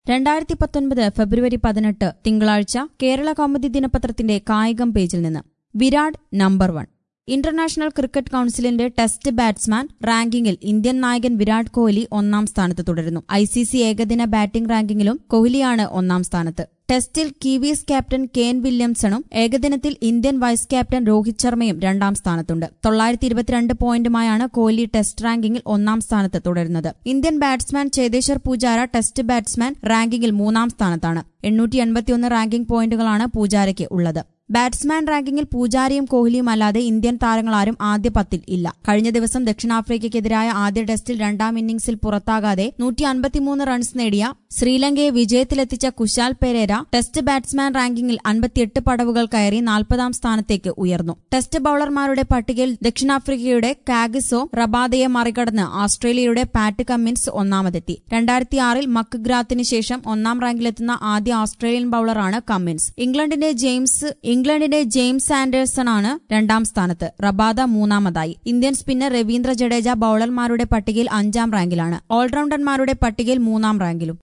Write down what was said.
രണ്ടായിരത്തി പത്തൊൻപത് ഫെബ്രുവരി പതിനെട്ട് തിങ്കളാഴ്ച കേരള കൗമുദി ദിനപത്രത്തിന്റെ കായികം പേജിൽ നിന്ന് Virat number one international cricket കൌൺസിലിന്റെ ടെസ്റ്റ് ബാറ്റ്സ്മാൻ റാങ്കിങ്ങിൽ ഇന്ത്യൻ നായകൻ വിരാട് കോഹ്ലി ഒന്നാം സ്ഥാനത്ത് തുടരുന്നു ഐ സി സി ഏകദിന ബാറ്റിംഗ് റാങ്കിങ്ങിലും കോഹ്ലിയാണ് ഒന്നാം സ്ഥാനത്ത് ടെസ്റ്റിൽ കിവീസ് ക്യാപ്റ്റൻ കെൻ വില്യംസണും ഏകദിനത്തിൽ ഇന്ത്യൻ വൈസ് ക്യാപ്റ്റൻ രോഹിത് ശർമ്മയും രണ്ടാം സ്ഥാനത്തുണ്ട് തൊള്ളായിരത്തി ഇരുപത്തിരണ്ട് പോയിന്റുമായാണ് കോഹ്ലി ടെസ്റ്റ് റാങ്കിങ്ങിൽ ഒന്നാം സ്ഥാനത്ത് തുടരുന്നത് Indian batsman Cheteshwar Pujara test batsman റാങ്കിങ്ങിൽ മൂന്നാം സ്ഥാനത്താണ് എണ്ണൂറ്റി എൺപത്തിയൊന്ന് റാങ്കിംഗ് പോയിന്റുകളാണ് പൂജാരയ്ക്ക് ഉള്ളത് ബാറ്റ്സ്മാൻ റാങ്കിങ്ങിൽ പൂജാരിയും കോഹ്ലിയും അല്ലാതെ ഇന്ത്യൻ താരങ്ങളാരും ആദ്യ പത്തിൽ ഇല്ല കഴിഞ്ഞ ദിവസം ദക്ഷിണാഫ്രിക്കയ്ക്കെതിരായ ആദ്യ ടെസ്റ്റിൽ രണ്ടാം ഇന്നിംഗ്സിൽ പുറത്താകാതെ നൂറ്റി അൻപത്തിമൂന്ന് റൺസ് നേടിയ ശ്രീലങ്കയെ വിജയത്തിലെത്തിച്ച കുശാൽ പെരേര ടെസ്റ്റ് ബാറ്റ്സ്മാൻ റാങ്കിങ്ങിൽ അൻപത്തിയെട്ട് പടവുകൾ കയറി നാൽപ്പതാം സ്ഥാനത്തേക്ക് ഉയർന്നു ടെസ്റ്റ് ബൌളർമാരുടെ പട്ടികയിൽ ദക്ഷിണാഫ്രിക്കയുടെ കാഗിസോ റബാദയെ മറികടന്ന് ഓസ്ട്രേലിയയുടെ പാറ്റ് കമ്മിൻസ് ഒന്നാമതെത്തി രണ്ടായിരത്തി ആറിൽ മക്ക് ഗ്രാത്തിന് ശേഷം ഒന്നാം റാങ്കിലെത്തുന്ന ആദ്യ ഓസ്ട്രേലിയൻ ബൌളറാണ് കമ്മിൻസ് ഇംഗ്ലണ്ടിന്റെ ജെയിംസ് ഇംഗ്ലണ്ടിന്റെ ജെയിംസ് ആൻഡേഴ്സൺ ആണ് രണ്ടാം സ്ഥാനത്ത് റബാദ മൂന്നാമതായി ഇന്ത്യൻ സ്പിന്നർ രവീന്ദ്ര ജഡേജ ബൌളർമാരുടെ പട്ടികയിൽ അഞ്ചാം റാങ്കിലാണ് ഓൾറൌണ്ടർമാരുടെ പട്ടികയിൽ മൂന്നാം റാങ്കിലും